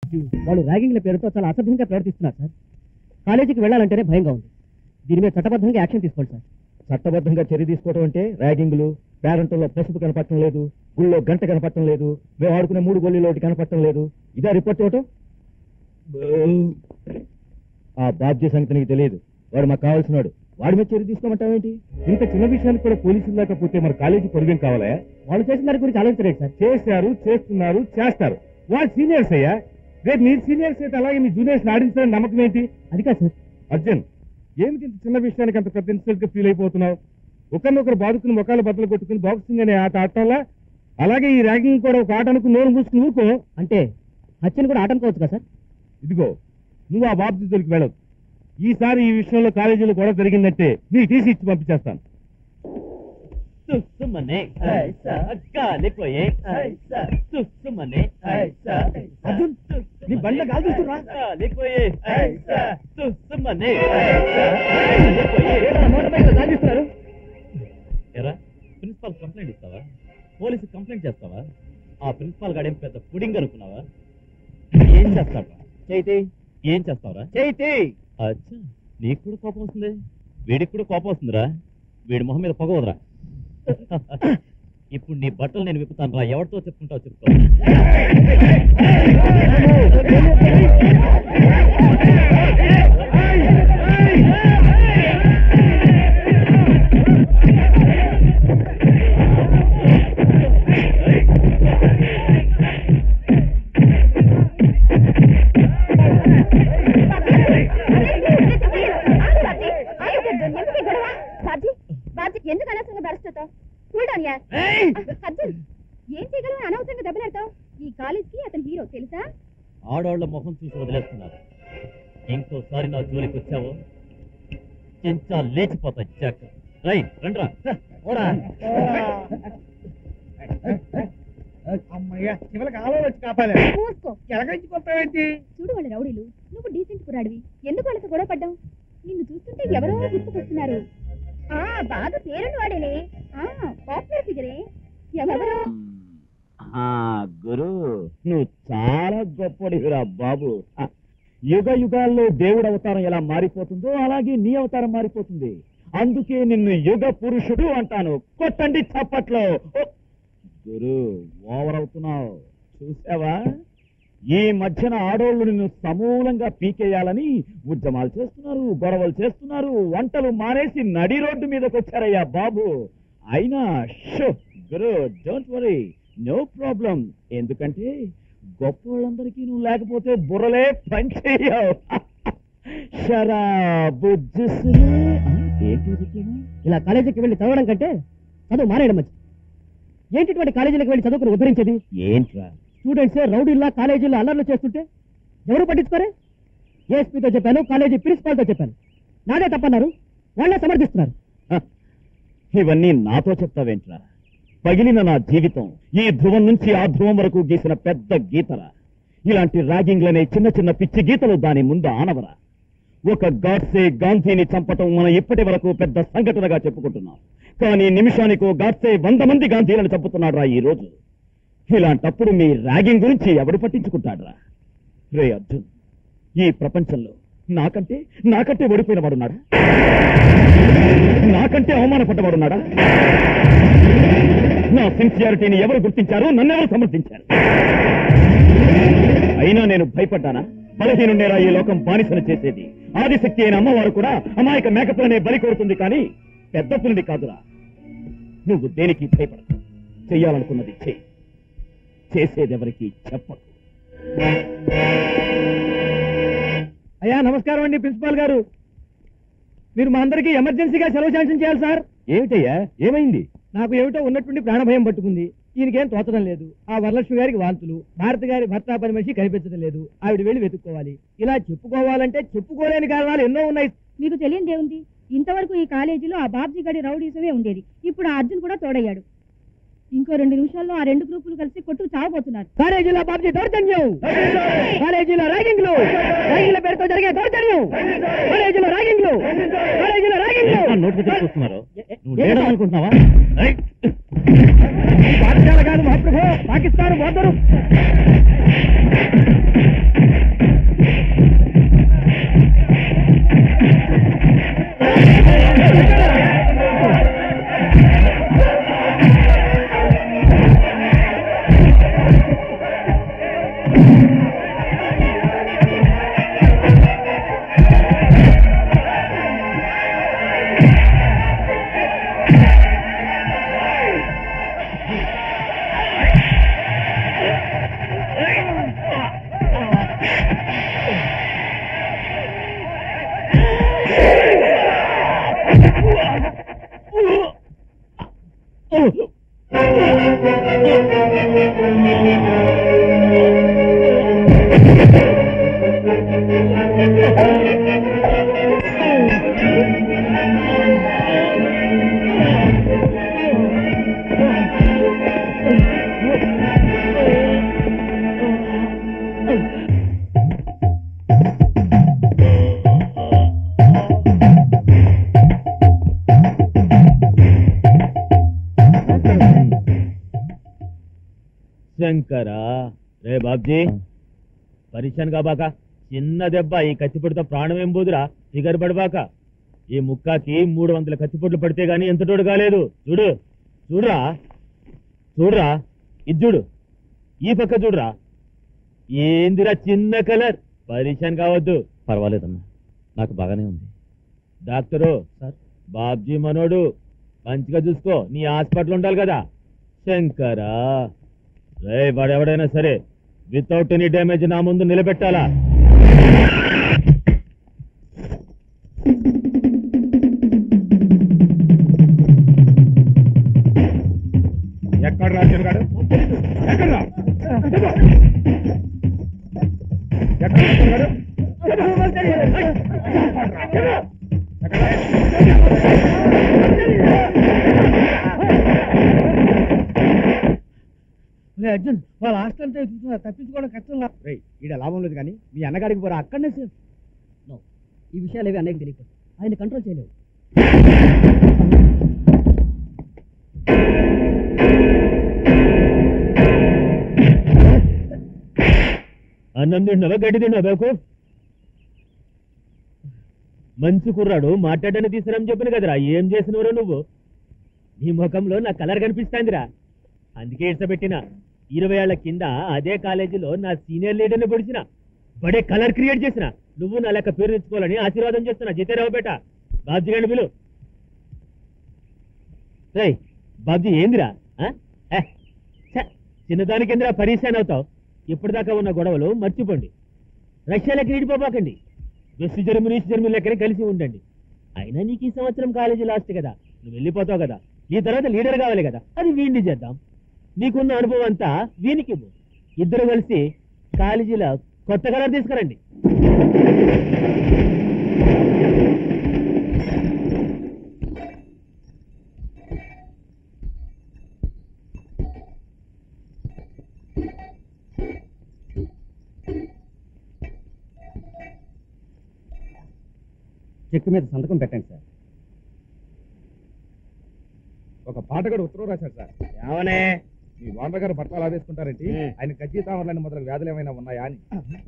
వాళ్ళు ర్యాగింగ్ల పేరుతో చాలా అసభ్యంగా ప్రవర్తిస్తున్నారు సార్ కాలేజీకి వెళ్ళాలంటేనే భయంగా ఉంది దీని మీద చట్టబద్ధంగా యాక్షన్ తీసుకోండి సార్ చట్టబద్ధంగా చర్య తీసుకోవడం అంటే ర్యాగింగ్లు పేరంటంలో పసుపు కనపడటం లేదు గుళ్ళో గంట కనపడటం లేదు మేము ఆడుకునే మూడు గొల్లీలో ఒకటి కనపడటం లేదు ఇదే రిపోర్ట్ ఇవ్వటం ఆ బాధ్య సంగతి నీకు తెలియదు వాడు మాకు కావాల్సినాడు వాడి మీద చర్య తీసుకోమంటావేంటి ఇంత చిన్న విషయానికి కూడా పోలీసులు లేకపోతే మన కాలేజీ పొరుగేం కావాలా వాళ్ళు చేసిన దాని గురించి ఆలోచించలేదు సార్ చేశారు చేస్తున్నారు చేస్తారు వాళ్ళు సీనియర్స్ అయ్యా రేపు మీరు సీనియర్స్ అయితే అలాగే మీ జూనియర్స్ ఆడించాలని నమ్మకం ఏంటి అది కాదు సార్ అర్జున్ ఏమిటి ఇంత చిన్న విషయానికి అంత పెద్ద ఇన్సల్ట్ గా ఫీల్ అయిపోతున్నావు ఒకరినొకరు బాదుకుని మొక్కలు బద్దలు కొట్టుకుని బాక్సింగ్ అనే ఆట ఆడటంలా అలాగే ఈ ర్యాగింగ్ కూడా ఒక ఆట అనుకుని నోరు మూసుకుని ఊరుకో అంటే హత్యను కూడా ఆటంకవచ్చు కదా సార్ ఇదిగో నువ్వు ఆ బాబు దగ్గరికి వెళ్ళదు ఈసారి ఈ విషయంలో కాలేజీలో గొడవ జరిగిందంటే నీ టీసీ ఇచ్చి పంపించేస్తాను సుమ్మనే కాలిపోయే సుమ్మనే అర్జున్ నీ బండ్ల గాలి తీస్తుర్రా? కాలిపోయే సుమ్మనే ఎరా ప్రిన్సిపాల్ కంప్లైంట్ ఇస్తావా పోలీసు కంప్లైంట్ చేస్తావా ఆ ప్రిన్సిపాల్ గాడేం పెద్ద పుడింగ్ అనుకున్నావా ఏం చేస్తావా చైతి ఏం చేస్తావరా చైతి అచ్చా నీకు కూడా కోపం వస్తుంది వీడికి కూడా కోపం వస్తుందిరా వీడి మొహం మీద పొగ వదరా ఇప్పుడు నీ బట్టలు నేను విప్పుతాను రా ఎవరితో చెప్పుకుంటావు చెప్పుకో ఎందుకు అనవసరంగా దరుచుతావు చూడనియా అర్జున్ ఏం చేయగలవు అనవసరంగా దెబ్బలాడతావు ఈ కాలేజ్ కి అతను హీరో తెలుసా ఆడవాళ్ల మొహం చూసి వదిలేస్తున్నారు ఇంకోసారి నా జోలికి వచ్చావో చెంచా లేచిపోతా జాక్ రై రండ్రా అమ్మయ్య చివరికి ఆలో వచ్చి కాపాదా మూసుకో ఎలాగైపోతావేంటి చూడు వాళ్ళ రౌడీలు నువ్వు డీసెంట్ కురాడివి ఎందుకు వాళ్ళతో గొడవ పడ్డావు నిన్ను చూస్తుంటే ఎవరో గుర్తుకొస్తున్నారు ఆ బాగా పేరున్న వాడేలే ఆ పాపులర్ ఫిగరే ఎవరు గురు నువ్వు చాలా గొప్పడివిరా బాబు ఆ, యుగ యుగాల్లో దేవుడు అవతారం ఎలా మారిపోతుందో అలాగే నీ అవతారం మారిపోతుంది అందుకే నిన్ను యుగ పురుషుడు అంటాను కొట్టండి చప్పట్లో ఓ! గురు ఓవర్ అవుతున్నావు చూసావా ఈ మధ్యన ఆడోళ్ళు నిన్ను సమూలంగా పీకేయాలని ఉద్యమాలు చేస్తున్నారు గొడవలు చేస్తున్నారు వంటలు మానేసి నడి రోడ్డు మీదకి వచ్చారయ్యా బాబు అయినా షో గురు డోంట్ వరీ నో ప్రాబ్లం ఎందుకంటే గొప్ప వాళ్ళందరికీ నువ్వు లేకపోతే బుర్రలే పనిచేయవు షరాబు జిస్సులే. ఆ, ఏంటి చెప్తాను ఇలా కాలేజీకి వెళ్ళి చదవడం కంటే చదువు మానేయడం మంచిది ఏంటిటువంటి కాలేజీలకు వెళ్ళి చదువుకుని ఉద్ధరించేది ఏంట్రా స్టూడెంట్స్ రౌడీల్లా కాలేజీలో అల్లర్లు చేస్తుంటే ఎవరు పట్టించుకోరే ఏఎస్పీతో చెప్పాను కాలేజీ ప్రిన్సిపాల్తో చెప్పాను నాదే తప్పన్నారు వాళ్ళే సమర్థిస్తున్నారు హ, ఇవన్నీ నాతో చెప్తావేంట్రా పగిలిన నా జీవితం ఈ ధ్రువం నుంచి ఆ ధ్రువం వరకు గీసిన పెద్ద గీతరా ఇలాంటి ర్యాగింగ్లనే చిన్న చిన్న పిచ్చి గీతలు దాని ముందు ఆనవరా ఒక గాడ్సే గాంధీని చంపటం మనం ఇప్పటి వరకు పెద్ద సంఘటనగా చెప్పుకుంటున్నాం కానీ నిమిషానికో గాడ్సే వంద మంది గాంధీలను చంపుతున్నాడు ఈ రోజు ఇలాంటప్పుడు మీ ర్యాగింగ్ గురించి ఎవడు పట్టించుకుంటాడ్రా రే అర్జున్ ఈ ప్రపంచంలో నాకంటే నాకంటే ఓడిపోయిన వాడున్నాడా నాకంటే అవమానపడ్డవాడున్నాడా నా సిన్సియారిటీని ఎవరు గుర్తించారు నన్నెవరు సమర్థించారు అయినా నేను భయపడ్డానా బలహీనుండేరా ఈ లోకం బానిసను చేసేది ఆదిశక్తి అయిన అమ్మవారు కూడా అమాయక మేకపులనే బలి కోరుతుంది కానీ పెద్ద పులిని కాదురా నువ్వు దేనికి భయపడకు చెయ్యాలనుకున్నది చెయ్యి చేసేదెవరికి చెప్పకు అయ్యా నమస్కారం అండి ప్రిన్సిపాల్ గారు మీరు మా అందరికీ ఎమర్జెన్సీగా సెలవు శాంక్షన్ చేయాలి సార్ ఏమిటయ్యా ఏమైంది నాకు ఏమిటో ఉన్నట్టుండి ప్రాణభయం పట్టుకుంది ఈయనకేం తోచడం లేదు ఆ వరలక్ష్మి గారికి వాంతులు భారత గారి భర్త పని మనిషి కనిపించడం లేదు ఆవిడ వెళ్ళి వెతుక్కోవాలి ఇలా చెప్పుకోవాలంటే చెప్పుకోలేని కారణాలు ఎన్నో ఉన్నాయి మీకు తెలియనిదే ఉంది ఇంతవరకు ఈ కాలేజీలో ఆ బాబ్జీ గడి రౌడీసమే ఉండేది ఇప్పుడు ఆ అర్జున్ కూడా తోడయ్యాడు ఇంకో రెండు నిమిషాల్లో ఆ రెండు గ్రూపులు కలిసి కొట్టు చావబోతున్నారు కాలేజీలో బాబ్జీ దౌర్జన్యం కాలేజీలో ర్యాగింగ్లు ర్యాగింగ్ల పేరుతో జరిగే దౌర్జన్యం కాలేజీలో ర్యాగింగ్లు కాలేజీలో ర్యాగింగ్లు నోటికి చూస్తున్నారు నువ్వు లేడా అనుకుంటున్నావా రైట్ పాఠశాల కాదు మహాప్రభు పాకిస్తాన్ బోర్డరు శంకరా రే బాబ్జీ పరిశాన్ కాబాక చిన్న దెబ్బ ఈ కత్తిపొడితో ప్రాణం ఏం పోదురా ఫిగర్ పడబాక ఈ ముక్కాకి మూడు వందల కత్తిపొట్లు పడితే గాని ఎంత తోడు కాలేదు చూడు చూడురా చూడురా ఇది చూడు ఈ పక్క చూడురా ఏందిరా చిన్న కలర్ పరిశాన్ కావద్దు పర్వాలేదమ్మా నాకు బాగానే ఉంది డాక్టరు సార్ బాబ్జీ మనోడు మంచిగా చూసుకో నీ హాస్పిటల్ ఉండాలి కదా శంకరా రే వాడెవడైనా సరే వితౌట్ ఎనీ డ్యామేజ్ నా ముందు నిలబెట్టాలా ఎక్కడ రాజు గారు ఎక్కడ రా? ఎక్కడ రాజు గారు? రే అర్జున్ వాళ్ళ హాస్టల్ అంతా ఎదుగుతున్నారు తప్పించుకోవడం కష్టం రా. రేయ్, ఈడ లాభం లేదు కానీ మీ అన్నగారికి పోరా అక్కడనే సేఫ్ ఈ విషయాలు ఏవి అన్నయ్యకి తెలియకూడదు ఆయన కంట్రోల్ చేయలేవు అన్నం తిన్నావా గడ్డి తిన్నావా బేకు మంచి కుర్రాడు మాట్లాడని తీసుకురని చెప్పిన కదరా ఏం చేసినవరో నువ్వు నీ ముఖంలో నా కలర్ కనిపిస్తాందిరా అందుకే ఇష్టపెట్టిన ఇరవై ఏళ్ల కింద అదే కాలేజీలో నా సీనియర్ లీడర్ని పొడిచిన బడే కలర్ క్రియేట్ చేసిన నువ్వు నా లెక్క పేరు తెచ్చుకోవాలని ఆశీర్వాదం చేస్తున్నా జితేరావు బేట బాబ్జీ గండి పిలు రేయ్ బాబ్జీ ఏందిరా ఆ? ఏ, ఛ, చిన్నదానికి ఎందురా పరీక్షాన్ అవుతావు ఇప్పటిదాకా ఉన్న గొడవలు మర్చిపోండి రష్యాలకి ఈడిపోబాకండి వెస్ట్ జర్మనీ ఈస్ట్ జర్మనీ లెక్కనే కలిసి ఉండండి అయినా నీకు ఈ సంవత్సరం కాలేజీ లాస్ట్ కదా నువ్వు వెళ్ళిపోతావు కదా ఈ తర్వాత లీడర్ కావాలి కదా అది వీడిని చేద్దాం నీకున్న అనుభవం అంతా వీనికి ఇవ్వు. ఇద్దరు కలిసి కాలేజీలో కొత్త కలర్ తీసుకురండి చెక్కు మీద సంతకం పెట్టండి సార్ ఒక పాటగాడు ఉత్తరం రాశాడు సార్ ఏమనే మీ వాండ్ర గారు బట్టలు ఆదేసుకుంటారేంటి ఉం. ఆయన కజ్జీ తామరలని మొదలగు వ్యాధులు ఏమైనా ఉన్నాయా అని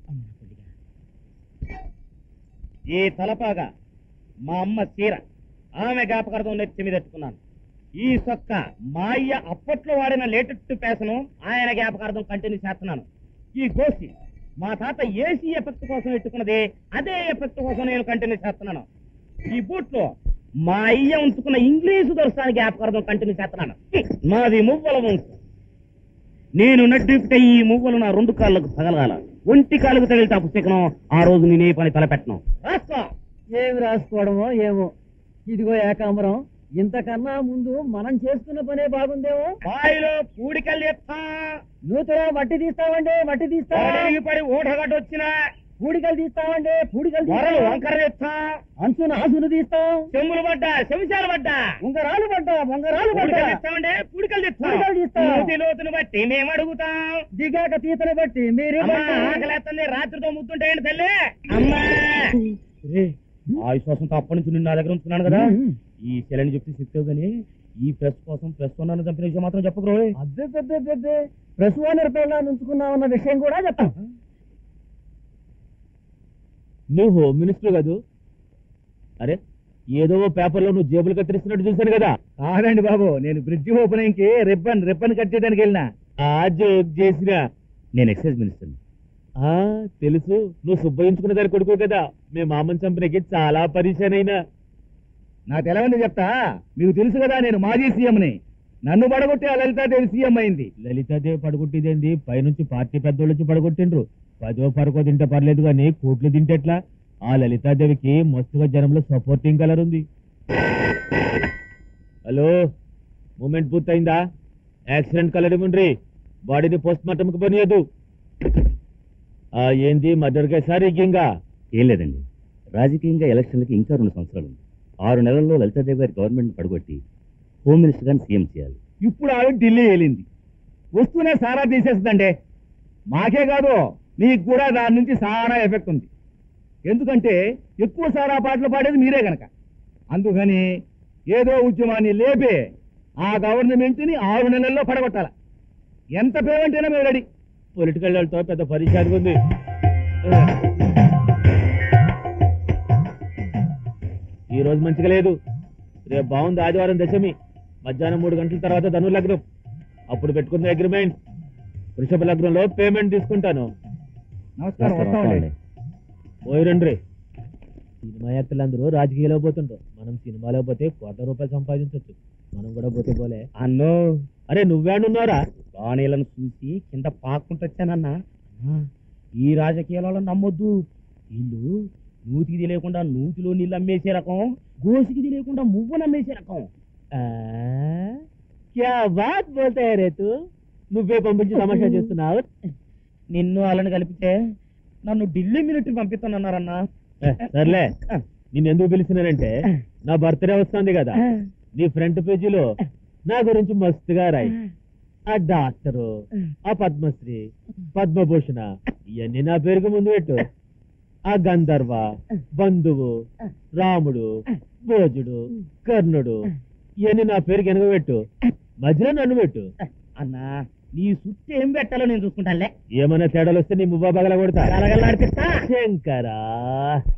ఈ తలపాగా మా అమ్మ చీర ఆమె జ్ఞాపకార్థం నెత్తి మీద ఎత్తుకున్నాను ఈ సొక్క మా అయ్య అప్పట్లో వాడిన లేటెస్ట్ ఫ్యాషన్ ఆయన జ్ఞాపకార్థం కంటిన్యూ చేస్తున్నాను ఈ గోసి మా తాత ఏసీ ఎఫెక్ట్ కోసం ఎట్టుకున్నది అదే ఎఫెక్ట్ కోసం నేను కంటిన్యూ చేస్తున్నాను ఈ బూట్లో మా అయ్య ఉంచుకున్న ఇంగ్లీషు దర్శనాన్ని జ్ఞాపకార్థం కంటిన్యూ చేస్తున్నాను మాది మువ్వల వంశం నేను నడ్డిపితే ఈ మువ్వలు నా రెండు కాళ్ళకు తగలగాల ఒంటి కాళ్ళకు తగిలితే పుస్తకం ఆ రోజు నేను ఏ పని తలపెట్టను రాసుకో ఏమి రాసుకోవడమో ఏమో ఇదిగో ఏకాంబరం ఇంతకన్నా ముందు మనం చేసుకున్న పనే బాగుందేమో బాయిలో పూడికల్లి ఎత్తా నూతులో మట్టి తీస్తామండి మట్టి తీస్తా పడి పడి ఊటగడ్డ వచ్చిన పూడికలు తీస్తామండి పూడికలు వరలు తీస్తాం వంకర ఎత్తా అంచున ఆసును తీస్తాం చెమ్ములు పడ్డా శంశాలు పడ్డా ఉంగరాలు పడ్డా ఉంగరాలు పడ్డా పూడికలు తెస్తామండి పూడికలు తెస్తాం పూడికలు తీస్తాం. మూతి లోతును బట్టి మేము అడుగుతాం దిగాక తీతను బట్టి మీరు అమ్మా ఆకలేస్తుంది రాత్రితో ముద్దుంటాయండి తల్లి అమ్మా ఆ విశ్వాసంతో అప్పటి నుంచి నిన్ను నా దగ్గర ఉంచుకున్నాను కదా ఈ శిలని చెప్తే చెప్తావు గానీ ఈ ప్రెస్ కోసం ప్రెస్ ఉన్నాను చంపిన విషయం మాత్రం చెప్పకరు అబ్బే పెద్ద పెద్ద ప్రసవాన పిల్లలు ఉంచుకున్నామన్న విషయం కూడా చెప్తాం నువ్వు హోమ్ మినిస్టర్ కాదు అరే ఏదో ఓ పేపర్లో నువ్వు జేబులు కత్తిరిస్తున్నట్టు చూశాను కదా కాదండి బాబు నేను బ్రిడ్జి ఓపెనింగ్ కి రిబ్బన్ రిబ్బన్ కట్ చేయడానికి వెళ్ళినా ఆ జోక్ చేసిన నేను ఎక్సైజ్ మినిస్టర్ ఆ తెలుసు నువ్వు సుబ్బయించుకున్న దాని కొడుకు కదా మీ మామని చంపినకి చాలా పరిచయం అయినా నాకు తెలవని చెప్తా మీకు తెలుసు కదా నేను మాజీ సీఎంని నన్ను పడగొట్టి ఆ లలితాదేవి సీఎం అయింది లలితాదేవి పడగొట్టేదేంది పైనుంచి పార్టీ పెద్దోళ్ళు వచ్చి పడగొట్టిండ్రు పదో పరకో తింటే పర్లేదు కానీ కోట్లు తింటేట్లా ఆ లలితాదేవికి మస్తుగా జనంలో సపోర్టింగ్ కలర్ ఉంది హలో మూమెంట్ పూర్తయిందా యాక్సిడెంట్ కలర్ ఇవ్వండి బాడీని పోస్ట్ మార్టం కి పనియదు ఆ ఏంది మర్డర్ కేసా రిగ్గింగా ఏం లేదండి రాజకీయంగా ఎలక్షన్లకి ఇంకా రెండు సంవత్సరాలు ఉంది ఆరు నెలల్లో లలితాదేవి గారి గవర్నమెంట్ పడగొట్టి హోమ్ మినిస్టర్ గారిని సీఎం చేయాలి ఇప్పుడు ఆవిడ ఢిల్లీ వెళ్ళింది వస్తూనే సారా తీసేస్తుందండి మాకే కాదు మీకు కూడా దాని నుంచి సారా ఎఫెక్ట్ ఉంది ఎందుకంటే ఎక్కువ సారా పాటలు పాడేది మీరే గనక అందుకని ఏదో ఉద్యమాన్ని లేపే ఆ గవర్నమెంట్ని ఆరు నెలల్లో పడగొట్టాల ఎంత పేమెంట్ అయినా మేము రెడీ పొలిటికల్ వాళ్ళతో పెద్ద పరిచయం ఉంది ఈ రోజు మంచిగా లేదు రేపు బాగుంది ఆదివారం దశమి మధ్యాహ్నం మూడు గంటల తర్వాత ధను లగ్నం అప్పుడు పెట్టుకున్న అగ్రిమెంట్ వృషభ లగ్నంలో పేమెంట్ తీసుకుంటాను నమస్కారం వస్తామండి పోయి రండి సినిమా యాక్టర్లందరూ రాజకీయాల్లో పోతుంటారు మనం సినిమాలో పోతే కోట్ల రూపాయలు సంపాదించవచ్చు మనం కూడా పోతే పోలే అన్నో అరే నువ్వేడున్నారా బాణీలను చూసి కింద పాక్కుంటూ వచ్చానన్నా అన్నా, ఈ రాజకీయాలలో నమ్మొద్దు వీళ్ళు నూతికి తెలియకుండా నూతిలో నీళ్ళు అమ్మేసే రకం గోసికి తెలియకుండా మువ్వను అమ్మేసే రకం ఆ? క్యా బాత్ బోల్తా హై రే తూ నువ్వే పంపించి తమాషా చేస్తున్నావు నిన్ను వాళ్ళని కలిపితే నన్ను ఢిల్లీ మిలిటరీ పంపిస్తానన్నారన్నా ఏ, సర్లే నిన్ను ఎందుకు పిలిచినానంటే నా బర్త్డే వస్తుంది కదా నీ ఫ్రంట్ పేజీలో నా గురించి మస్తుగా రాయి ఆ డాక్టరు ఆ పద్మశ్రీ పద్మభూషణ ఇవన్నీ నా పేరుకు ముందు పెట్టు ఆ గంధర్వ బంధువు రాముడు భోజుడు కర్ణుడు ఇవన్నీ నా పేరుకి వెనుక పెట్టు మధ్యలో నన్ను పెట్టు అన్నా నీ సుట్టు ఏం పెట్టాలో నేను చూసుకుంటానులే ఏమైనా తేడాలు వస్తే నీ ముబ్బా బగల కొడతా గలగలాడిపిస్తా శంకరా